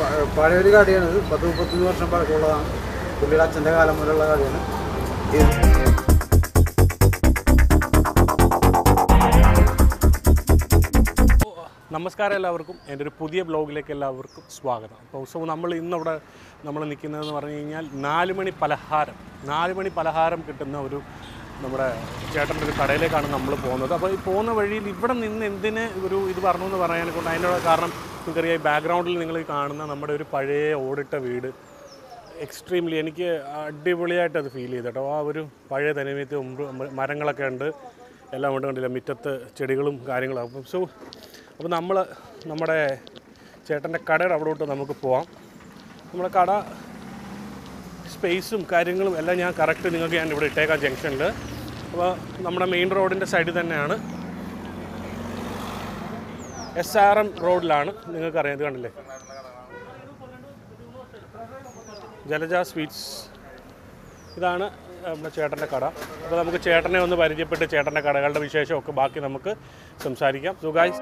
പ- പഴയൊരു കടയാണ് ഇത് പത്ത് മുപ്പത്തൊന്ന് വർഷം പഴക്കമുള്ളതാണ് പുള്ളിയുടെ അച്ഛൻ്റെ കാലം മുതലുള്ള കടയാണ് ഇത് നമസ്കാരം എല്ലാവർക്കും എൻ്റെ ഒരു പുതിയ ബ്ലോഗിലേക്ക് എല്ലാവർക്കും സ്വാഗതം അപ്പോൾ സോ നമ്മൾ ഇന്നിവിടെ നമ്മൾ നിൽക്കുന്നതെന്ന് പറഞ്ഞു കഴിഞ്ഞാൽ നാല് മണി പലഹാരം നാല് മണി പലഹാരം കിട്ടുന്ന ഒരു നമ്മുടെ ചേട്ടൻ്റെ ഒരു കടയിലേക്കാണ് നമ്മൾ പോകുന്നത് അപ്പോൾ ഈ പോകുന്ന വഴിയിൽ ഇവിടെ നിന്ന് എന്തിന് ഒരു ഇത് പറഞ്ഞു എന്ന് പറയാനെ കൊണ്ട് അതിൻ്റെ കാരണം നിങ്ങൾക്കറിയാം ഈ ബാക്ക്ഗ്രൗണ്ടിൽ നിങ്ങൾ ഈ കാണുന്ന നമ്മുടെ ഒരു പഴയ ഓടിട്ട വീട് എക്സ്ട്രീംലി എനിക്ക് അടിപൊളിയായിട്ട് അത് ഫീൽ ചെയ്തു കേട്ടോ ആ ഒരു പഴയ തനിമയത്ത് മുമ്പ് മ- മരങ്ങളൊക്കെ ഉണ്ട് എല്ലാം കൊണ്ട് കണ്ടില്ല മുറ്റത്ത് ചെടികളും കാര്യങ്ങളും അപ്പം സോ അപ്പോൾ നമ്മൾ നമ്മുടെ ചേട്ടൻ്റെ കടയുടെ അവിടോട്ട് നമുക്ക് പോവാം നമ്മുടെ കട സ്പേസും കാര്യങ്ങളും എല്ലാം ഞാൻ കറക്റ്റ് നിങ്ങൾക്ക് ഞാൻ ഇവിടെ ഇട്ടേക്കാം ജംഗ്ഷനിൽ അപ്പോൾ നമ്മുടെ മെയിൻ റോഡിൻ്റെ സൈഡിൽ തന്നെയാണ് എസ് ആർ എം റോഡിലാണ് നിങ്ങൾക്കറിയാം ഇത് കണ്ടില്ലേ ജലജ സ്വീറ്റ്സ് ഇതാണ് നമ്മുടെ ചേട്ടൻ്റെ കട അപ്പോൾ നമുക്ക് ചേട്ടനെ ഒന്ന് പരിചയപ്പെട്ട് ചേട്ടൻ്റെ കടകളുടെ വിശേഷമൊക്കെ ബാക്കി നമുക്ക് സംസാരിക്കാം സോ ഗായ്സ്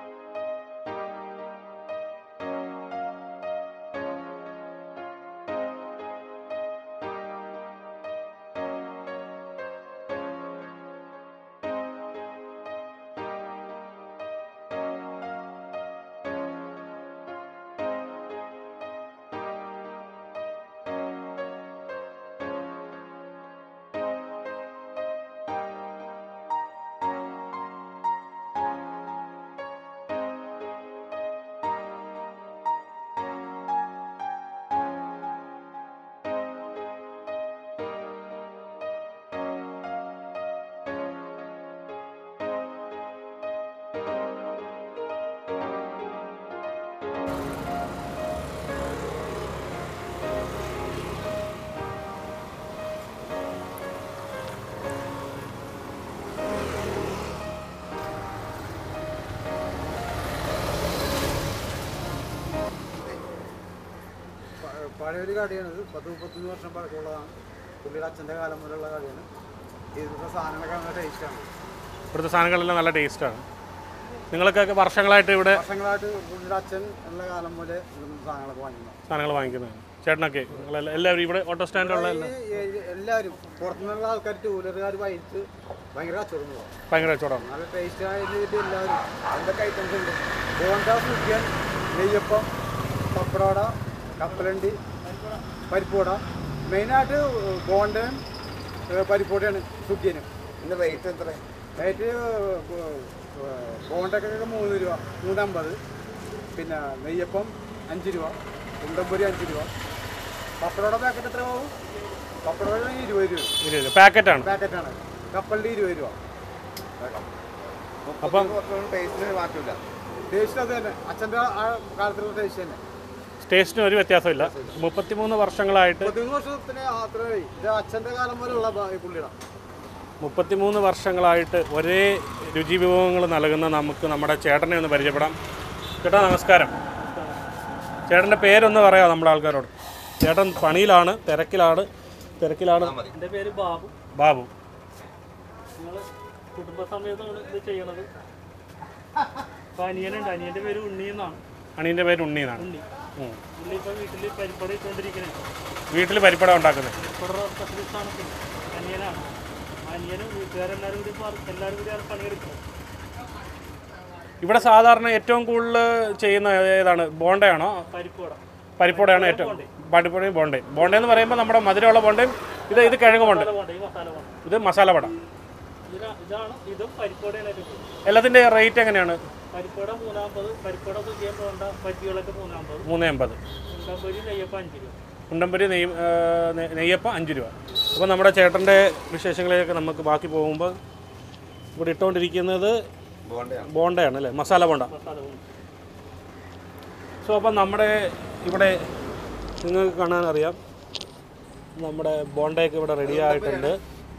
പ- പഴയൊരു കടയാണ് ഇത് പത്ത് മുപ്പത്തൊന്ന് വർഷം പഴക്കമുള്ളതാണ് പുള്ളിയുടെ അച്ഛൻ്റെ കാലം മുതലുള്ള കടയാണ് ഇതിൻ്റെ സാധനങ്ങളൊക്കെ നല്ല ടേസ്റ്റാണ് ഇവിടുത്തെ സാധനങ്ങളെല്ലാം നല്ല ടേസ്റ്റാണ് നിങ്ങൾക്കൊക്കെ വർഷങ്ങളായിട്ട് ഇവിടെ വർഷങ്ങളായിട്ട് പുള്ളിയുടെ അച്ഛൻ ഉള്ള കാലം മുതലേ ഇവിടുന്ന് സാധനങ്ങളൊക്കെ വാങ്ങിക്കുന്നു സാധനങ്ങൾ വാങ്ങിക്കുന്നത് ചേട്ടനൊക്കെ നിങ്ങളെല്ലാം എല്ലാവരും ഇവിടെ ഓട്ടോ സ്റ്റാൻഡുള്ള ഈ ഏരിയ- എല്ലാവരും പുറത്തുനിന്നുള്ള ആൾക്കാർ ടൂ വീലറുകാർ വൈകിട്ട് ഭയങ്കര കച്ചവടം പോകാം ഭയങ്കര കച്ചവടമാണ് നല്ല ടേസ്റ്റ് ആയിട്ട് എല്ലാവരും എന്തൊക്കെ ഐറ്റംസ് ഉണ്ട് ബോണ്ട സുഖ്യൻ നെയ്യപ്പം പപ്പടവട കപ്പലണ്ടി പരിപ്പുവട മെയിനായിട്ട് ബോണ്ടയും പരിപ്പുവടയാണ് സുഖ്യനും ഇന്ന് റേറ്റ് എത്ര റേറ്റ് ബോണ്ടക്കൊക്കെ മൂന്ന് രൂപ മൂന്നമ്പത് പിന്നെ നെയ്യപ്പം അഞ്ച് രൂപ ഉണ്ടമ്പൊരി അഞ്ച് രൂപ പപ്പടവട പാക്കറ്റ് എത്ര ആവും പപ്പടവട ഇരുപത് രൂപ ഇരുപത് പാക്കറ്റാണ് പാക്കറ്റാണ് കപ്പലിൻ്റെ ഇരുപത് രൂപ അപ്പം ടേസ്റ്റിന് മാറ്റമില്ല ടേസ്റ്റ് അത് തന്നെ അച്ഛൻ്റെ ആ കാലത്തുള്ള ടേസ്റ്റ് തന്നെ ടേസ്റ്റിന് ഒരു വ്യത്യാസമില്ല മുപ്പത്തിമൂന്ന് വർഷങ്ങളായിട്ട് പതിമൂന്ന് വർഷത്തിന് അത്രയായി ഇത് അച്ഛൻ്റെ കാലം മുതലുള്ള ബ- ഈ പുള്ളിയുടെ മുപ്പത്തിമൂന്ന് വർഷങ്ങളായിട്ട് ഒരേ രുചി വിഭവങ്ങൾ നൽകുന്ന നമുക്ക് നമ്മുടെ ചേട്ടനെ ഒന്ന് പരിചയപ്പെടാം ചേട്ടാ നമസ്കാരം ചേട്ടൻ്റെ പേരൊന്ന് പറയാം നമ്മുടെ ആൾക്കാരോട് ചേട്ടൻ പണിയിലാണ് തിരക്കിലാണ് തിരക്കിലാണ് എൻ്റെ പേര് ബാബു ബാബു ഞങ്ങൾ കുടുംബസമേതമാണ് ഇത് ചെയ്യണത് അപ്പോൾ അനിയനുണ്ട് അനിയൻ്റെ പേര് ഉണ്ണി എന്നാണ് അണീൻ്റെ പേര് ഉണ്ണി എന്നാണ് ഉണ്ണി ഉം. പുള്ളി ഇപ്പോൾ വീട്ടിൽ പരിപ്പട ഇട്ടുകൊണ്ടിരിക്കുന്നത് വീട്ടിൽ പരിപ്പട ഉണ്ടാക്കുന്നത് പരിപ്പട സ്പെഷ്യലിസ്റ്റാണ് പുള്ളി അനിയനാണ് അനിയനും വീട്ടുകാരെല്ലാവരും കൂടി ഇപ്പോൾ എല്ലാവരും കൂടി ആണ് പണിയെടുക്കുന്നത് ഇവിടെ സാധാരണ ഏറ്റവും കൂടുതൽ ചെയ്യുന്ന ഏതാണ് ബോണ്ടയാണോ പരിപ്പട പരിപ്പടയാണ് ഏറ്റവും പരിപ്പടയും ബോണ്ടയും ബോണ്ട എന്ന് പറയുമ്പോൾ നമ്മുടെ മധുരമുള്ള ബോണ്ടയും ഇത് ഇത് കിഴങ്ങ് ബോണ്ട മസാല പോണ്ട ഈ മസാല പോണ്ട ഇത് മസാല വട ഇതിനാ ഇതാണ് ഇതും പരിപ്പടയാണ് ഏറ്റവും കൂടുതൽ എല്ലാത്തിൻ്റെ റേറ്റ് എങ്ങനെയാണ് പരിപ്പട മൂന്നാമ്പത് പരിപ്പട സുഖിയം പോണ്ട പരിപ്പികളൊക്കെ മൂന്നാമ്പത് മൂന്ന് എൺപത് ഉണ്ടമ്പൊരി നെയ്യപ്പം അഞ്ച് രൂപ ഉണ്ടമ്പരി നെയ്യ് ആ, നെ- നെയ്യപ്പം അഞ്ച് രൂപ അപ്പോൾ നമ്മുടെ ചേട്ടൻ്റെ വിശേഷങ്ങളിലേക്ക് നമുക്ക് ബാക്കി പോകുമ്പോൾ ഇവിടെ ഇട്ടുകൊണ്ടിരിക്കുന്നത് ബോണ്ടയാണ് ബോണ്ടയാണ് അല്ലേ മസാല ബോണ്ട മസാല പോണ്ട സോ അപ്പം നമ്മുടെ ഇവിടെ നിങ്ങൾക്ക് കാണാൻ അറിയാം നമ്മുടെ ബോണ്ടയൊക്കെ ഇവിടെ റെഡി ആയിട്ടുണ്ട്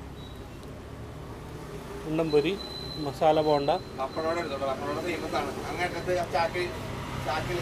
ഉണ്ടംപൊരി മസാല ബോണ്ട പപ്പടോടെ എടുത്തോളൂ പപ്പടോടെ ഫേമസ് ആണ് അങ്ങനത്തെ ചാക്കിൽ ചാക്കിൽ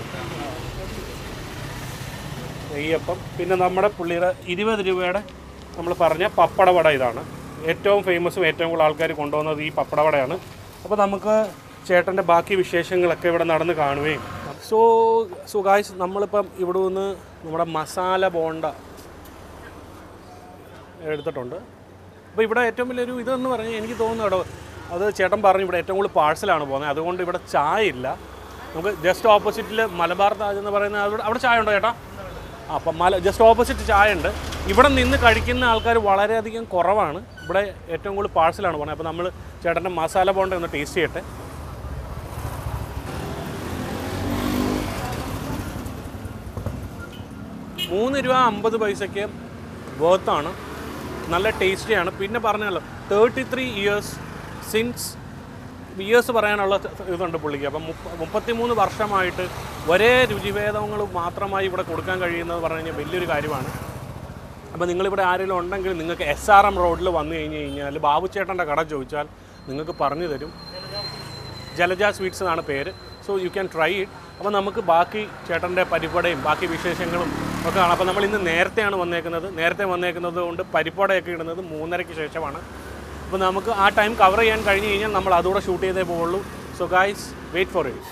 നെയ്യപ്പം പിന്നെ നമ്മുടെ പുള്ളിയുടെ ഇരുപത് രൂപയുടെ നമ്മൾ പറഞ്ഞ പപ്പടവട ഇതാണ് ഏറ്റവും ഫേമസും ഏറ്റവും കൂടുതൽ ആൾക്കാർ കൊണ്ടുപോകുന്നത് ഈ പപ്പടവടയാണ് അപ്പോൾ നമുക്ക് ചേട്ടൻ്റെ ബാക്കി വിശേഷങ്ങളൊക്കെ ഇവിടെ നടന്ന് കാണുകയും സോ സോ ഗായ്സ് നമ്മളിപ്പം ഇവിടെ നിന്ന് നമ്മുടെ മസാല ബോണ്ട എടുത്തിട്ടുണ്ട് അപ്പോൾ ഇവിടെ ഏറ്റവും വലിയൊരു ഇതെന്ന് പറഞ്ഞാൽ എനിക്ക് തോന്നുന്നു കേട്ടോ അത് ചേട്ടൻ പറഞ്ഞു ഇവിടെ ഏറ്റവും കൂടുതൽ പാഴ്സലാണ് പോകുന്നത് അതുകൊണ്ട് ഇവിടെ ചായ ഇല്ല നമുക്ക് ജസ്റ്റ് ഓപ്പോസിറ്റിൽ മലബാർ താജ് എന്ന് പറയുന്ന അവിടെ അവിടെ ചായ ഉണ്ടോ ചേട്ടാ ആ, അപ്പം മല ജസ്റ്റ് ഓപ്പോസിറ്റ് ചായ ഉണ്ട് ഇവിടെ നിന്ന് കഴിക്കുന്ന ആൾക്കാർ വളരെയധികം കുറവാണ് ഇവിടെ ഏറ്റവും കൂടുതൽ പാഴ്സലാണ് പോകുന്നത് അപ്പോൾ നമ്മൾ ചേട്ടൻ്റെ മസാല ബോണ്ട ഒന്ന് ടേസ്റ്റ് ചെയ്യട്ടെ മൂന്ന് രൂപ അമ്പത് പൈസയ്ക്ക് വേർത്താണ് നല്ല ടേസ്റ്റിയാണ് പിന്നെ പറഞ്ഞല്ലോ thirty three years since years പറയാനുള്ള ഇതുണ്ട് പുള്ളിക്ക് അപ്പം മുപ്പ മുപ്പത്തിമൂന്ന് വർഷമായിട്ട് ഒരേ രുചിഭേദങ്ങൾ മാത്രമായി ഇവിടെ കൊടുക്കാൻ കഴിയുന്നത് പറഞ്ഞു കഴിഞ്ഞാൽ വലിയൊരു കാര്യമാണ് അപ്പോൾ നിങ്ങളിവിടെ ആരെങ്കിലും ഉണ്ടെങ്കിൽ നിങ്ങൾക്ക് എസ് ആർ എം റോഡിൽ വന്നു കഴിഞ്ഞ് കഴിഞ്ഞാൽ ബാബുച്ചേട്ടൻ്റെ കട ചോദിച്ചാൽ നിങ്ങൾക്ക് പറഞ്ഞു തരും ജലജ സ്വീറ്റ്സ് എന്നാണ് പേര് so you can try it അപ്പോൾ നമുക്ക് ബാക്കി ചേട്ടൻ്റെ പരിപ്പടയും ബാക്കി വിശേഷങ്ങളും ഒക്കെ കാണാം അപ്പോൾ നമ്മൾ ഇന്ന് നേരത്തെയാണ് വന്നേക്കുന്നത് നേരത്തെ വന്നേക്കുന്നത് കൊണ്ട് പരിപ്പടയൊക്കെ ഇടുന്നത് മൂന്നരയ്ക്ക് ശേഷമാണ് അപ്പോൾ നമുക്ക് ആ ടൈം കവർ ചെയ്യാൻ കഴിഞ്ഞ് കഴിഞ്ഞാൽ നമ്മൾ അതുകൂടെ ഷൂട്ട് ചെയ്തേ പോവുള്ളൂ so guys wait for it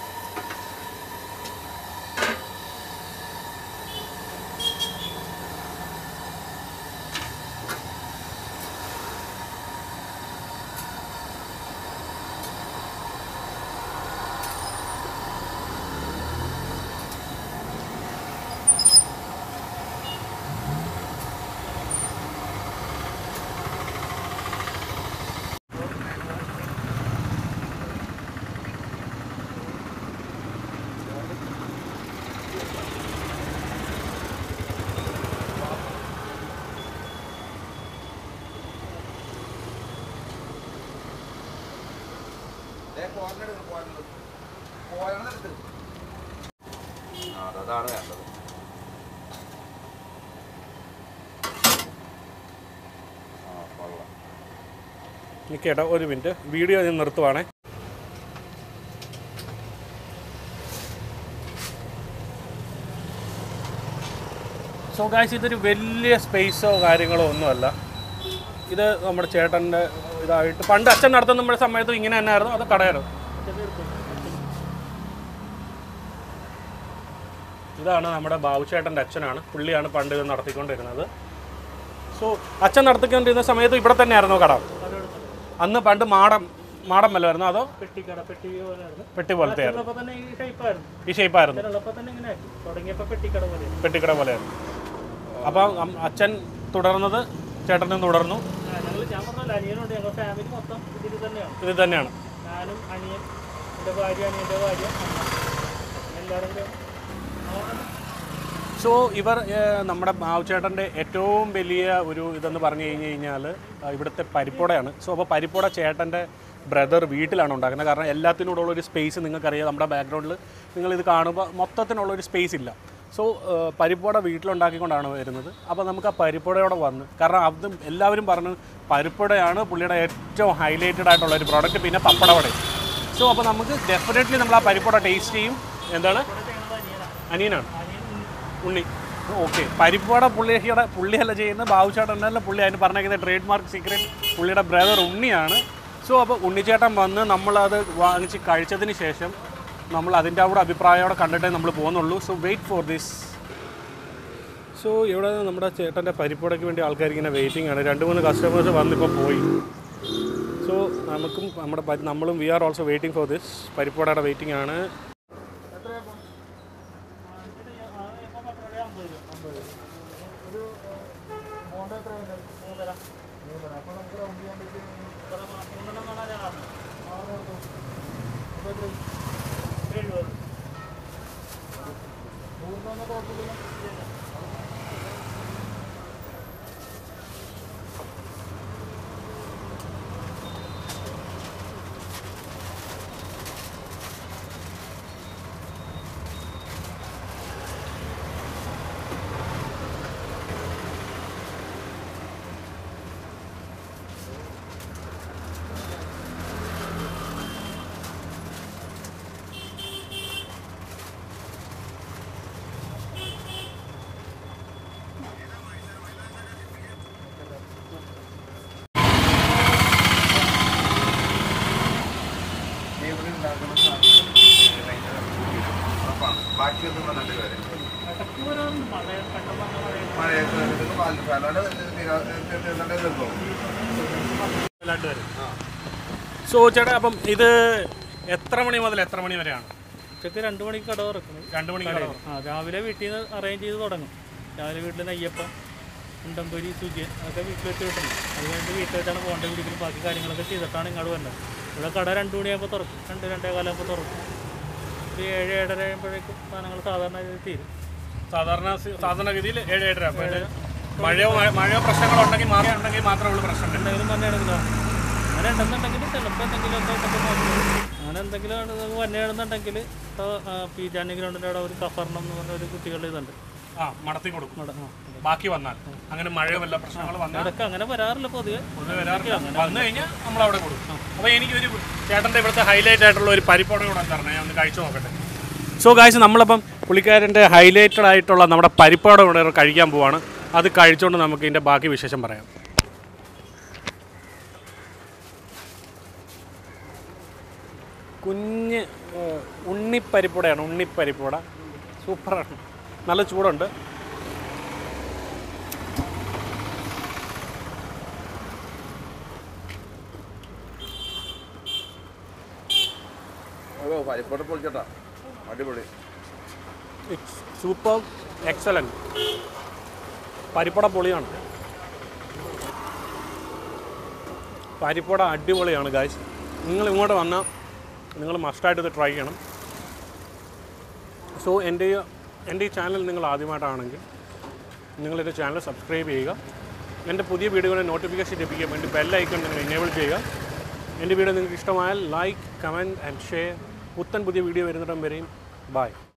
ആ, അതാണ് വേണ്ടത് ആ കൊള്ളാം നിൽക്കേട്ടാ ഒരു മിനിറ്റ് വീഡിയോ ഞാൻ നിർത്തുവാണേ സോ ഗായ്സ് ഇതൊരു വലിയ സ്പേസോ കാര്യങ്ങളോ ഒന്നുമല്ല ഇത് നമ്മുടെ ചേട്ടൻ്റെ ഇതായിട്ട് പണ്ട് അച്ഛൻ നടത്തുന്ന നമ്മുടെ സമയത്തും ഇങ്ങനെ തന്നെയായിരുന്നു അത് കടയായിരുന്നു ഇതാണ് നമ്മുടെ ബാബുചേട്ടൻ്റെ അച്ഛനാണ് പുള്ളിയാണ് പണ്ട് ഇത് നടത്തിക്കൊണ്ടിരുന്നത് സോ അച്ഛൻ നടത്തിക്കൊണ്ടിരുന്ന സമയത്ത് ഇവിടെ തന്നെയായിരുന്നു കട അന്ന് പണ്ട് മാടം മാടം വല്ലമായിരുന്നു അതോ പെട്ടിക്കട പെട്ടി പോലെയായിരുന്നു പെട്ടി പോലത്തെ ആയിരുന്നു ഉള്ളപ്പോൾ തന്നെ ഈ ഷേപ്പായിരുന്നു ഈ ഷേപ്പായിരുന്നു ഉള്ളപ്പോൾ തന്നെ ഇങ്ങനെ ആക്കി തുടങ്ങിയപ്പോൾ പെട്ടിക്കട പോലെ പെട്ടിക്കട പോലെയായിരുന്നു അപ്പം അം- അച്ഛൻ തുടർന്നത് ചേട്ടനും തുടർന്നു ഞങ്ങൾ ഞാൻ പറഞ്ഞല്ലോ അനിയനുണ്ട് ഞങ്ങളുടെ ഫാമിലി മൊത്തം ഇതിൽ തന്നെയാണ് ഇത് തന്നെയാണ് ഞാനും അനിയൻ എൻ്റെ ഭാര്യ അനിയൻ്റെ ഭാര്യ അമ്മ എല്ലാവരും കൂടെ ആ, സോ ഇവർ ഏഹ്, നമ്മുടെ മാവുചേട്ടൻ്റെ ഏറ്റവും വലിയ ഒരു ഇതെന്ന് പറഞ്ഞു കഴിഞ്ഞ് കഴിഞ്ഞാൽ ഇവിടുത്തെ പരിപ്പോടയാണ് സോ അപ്പോൾ പരിപ്പോട ചേട്ടൻ്റെ ബ്രദർ വീട്ടിലാണ് ഉണ്ടാക്കുന്നത് കാരണം എല്ലാത്തിനോടുള്ള ഒരു സ്പേസ് നിങ്ങൾക്കറിയാം നമ്മുടെ ബാക്ക്ഗ്രൗണ്ടിൽ നിങ്ങളിത് കാണുമ്പോൾ മൊത്തത്തിനുള്ള ഒരു സ്പേസ് ഇല്ല സോ പരിപ്പോട വീട്ടിലുണ്ടാക്കിക്കൊണ്ടാണ് വരുന്നത് അപ്പോൾ നമുക്ക് ആ പരിപ്പോടയോടെ വന്ന് കാരണം അത് എല്ലാവരും പറഞ്ഞു പരിപ്പോടയാണ് പുള്ളിയുടെ ഏറ്റവും ഹൈലൈറ്റഡ് ആയിട്ടുള്ള ഒരു പ്രോഡക്റ്റ് പിന്നെ പപ്പടവടയും സോ അപ്പോൾ നമുക്ക് ഡെഫിനറ്റ്ലി നമ്മൾ ആ പരിപ്പോട ടേസ്റ്റ് ചെയ്യും എന്താണ് ഇവിടെ ചെയ്യുന്നത് അനിയനാണ് അനിയനാണ് അനിയൻ ഉണ്ണി ഓക്കെ പരിപ്പാട പുള്ളിയുടെ പുള്ളിയല്ല ചെയ്യുന്നത് ബാബുചേട്ടനല്ല പുള്ളി അതിന് പറഞ്ഞേക്കുന്ന ട്രേഡ് മാർക്ക് സീക്രട്ട് പുള്ളിയുടെ ബ്രദർ ഉണ്ണിയാണ് സോ അപ്പോൾ ഉണ്ണിച്ചേട്ടൻ വന്ന് നമ്മളത് വാങ്ങിച്ച് കഴിച്ചതിന് ശേഷം നമ്മൾ അതിൻ്റെ കൂടെ അഭിപ്രായമോടെ കണ്ടിട്ടേ നമ്മൾ പോകുന്നുള്ളൂ so wait for this so ഇവിടെ നമ്മുടെ ചേട്ടൻ്റെ പരിപ്പുടയ്ക്ക് വേണ്ടി ആൾക്കാർ ഇങ്ങനെ വെയിറ്റിംഗ് ആണ് രണ്ട് മൂന്ന് കസ്റ്റമേഴ്സ് വന്നിപ്പോൾ പോയി സോ നമുക്കും നമ്മുടെ പരി- നമ്മളും we are also waiting for this പരിപ്പുടയുടെ വെയിറ്റിംഗ് ആണ് ലഡു വരും സോ ചേട്ടാ അപ്പം ഇത് എത്ര മണി മുതൽ എത്ര മണി വരെയാണ് ഉച്ചക്ക് രണ്ട് മണിക്ക് കട തുറക്കുന്നത് രണ്ട് മണിക്ക് കടയിൽ ആ രാവിലെ വീട്ടിൽ നിന്ന് അറേഞ്ച് ചെയ്ത് തുടങ്ങും രാവിലെ വീട്ടിൽ നെയ്യപ്പം ഉണ്ടമ്പൊരി സുജിയൻ അതൊക്കെ വീട്ടിൽ വെച്ച് കിട്ടുന്നു അത് കഴിഞ്ഞിട്ട് വീട്ടിൽ വെച്ചാണ് പോകേണ്ട വീട്ടിൽ ബാക്കി കാര്യങ്ങളൊക്കെ ചെയ്തിട്ടാണ് ഇങ്ങോട്ട് വരുന്നത് ഇവിടെ കട രണ്ട് മണിയാകുമ്പോൾ തുറക്കും രണ്ട് രണ്ടേ കാലാകുമ്പോൾ തുറക്കും ഒരു ഏഴ് ഏഴര ആകുമ്പോഴേക്കും സാധനങ്ങൾ സാധാരണ രീതിയിൽ തീരും സാധാരണ സി- സാധാരണഗതിയിൽ ഏഴ് ഏഴര അപ്പോൾ ഇത് മഴയോ മഴ- മഴയോ പ്രശ്നങ്ങളോ ഉണ്ടെങ്കിൽ മാത്രം ഉണ്ടെങ്കിൽ മാത്രമേ ഉള്ളൂ പ്രശ്നം എന്തെങ്കിലും തന്നെയാണെങ്കിലോ അങ്ങനെ ഉണ്ടെന്നുണ്ടെങ്കിൽ ചിലപ്പോൾ എന്തെങ്കിലും ഒക്കെ ഉണ്ടെങ്കിൽ മാത്രമേ അങ്ങനെ എന്തെങ്കിലും ആണ് ഇത് വന്നെയാണെന്നുണ്ടെങ്കിൽ ഇപ്പോൾ പി ജാനി ഗ്രൗണ്ടിൻ്റെ അവിടെ ഒരു കഫർണം എന്ന് പറഞ്ഞ ഒരു കുട്ടികളുടെ ഇതുണ്ട് ആ മടത്തി കൊടുക്കും അവിടെ ആ ബാക്കി വന്നാൽ അങ്ങനെ മഴയോ വല്ല പ്രശ്നങ്ങൾ വന്നാൽ ഇടയ്ക്ക് അങ്ങനെ വരാറില്ല പൊതുവെ പൊതുവെ വരാറില്ല വന്നു കഴിഞ്ഞാൽ നമ്മൾ അവിടെ കൊടുക്കും അപ്പോൾ എനിക്കൊരു ചേട്ടൻ്റെ ഇവിടുത്തെ ഹൈലൈറ്റ് ആയിട്ടുള്ള ഒരു പരിപ്പോടെ കൂടെ തരണേ ഞാൻ ഒന്ന് കഴിച്ചു നോക്കട്ടെ സോ ഗായ്സ് നമ്മളപ്പം പുള്ളിക്കാരൻ്റെ ഹൈലൈറ്റഡ് ആയിട്ടുള്ള നമ്മുടെ പരിപ്പോടെ കൂടെ കഴിക്കാൻ പോവാണ് അത് കഴിച്ചുകൊണ്ട് നമുക്ക് ഇതിൻ്റെ ബാക്കി വിശേഷം പറയാം കുഞ്ഞ് ഏഹ്, ഉണ്ണിപ്പരിപ്പുടയാണ് ഉണ്ണിപ്പരിപ്പുട സൂപ്പറാണ് നല്ല ചൂടുണ്ട് ഓ പരിപ്പോട്ട് പൊളിച്ചോട്ടാ അടിപൊളി ഇറ്റ്സ് സൂപ്പർ എക്സലൻറ്റ് പരിപ്പട പൊളിയാണ് പരിപ്പട അടിപൊളിയാണ് ഗായ്സ് നിങ്ങൾ ഇങ്ങോട്ട് വന്നാൽ നിങ്ങൾ മസ്റ്റായിട്ട് ഇത് ട്രൈ ചെയ്യണം സോ എൻ്റെ ഈ- എൻ്റെ ഈ ചാനൽ നിങ്ങൾ ആദ്യമായിട്ടാണെങ്കിൽ നിങ്ങളെൻ്റെ ചാനൽ സബ്സ്ക്രൈബ് ചെയ്യുക എൻ്റെ പുതിയ വീഡിയോയുടെ നോട്ടിഫിക്കേഷൻ ലഭിക്കാൻ വേണ്ടി ബെല്ലൈക്കൺ നിങ്ങൾ എനേബിൾ ചെയ്യുക എൻ്റെ വീഡിയോ നിങ്ങൾക്ക് ഇഷ്ടമായാൽ ലൈക്ക് കമൻറ്റ് ആൻഡ് ഷെയർ പുത്തൻ പുതിയ വീഡിയോ വരുന്നിടം വരെയും ബൈ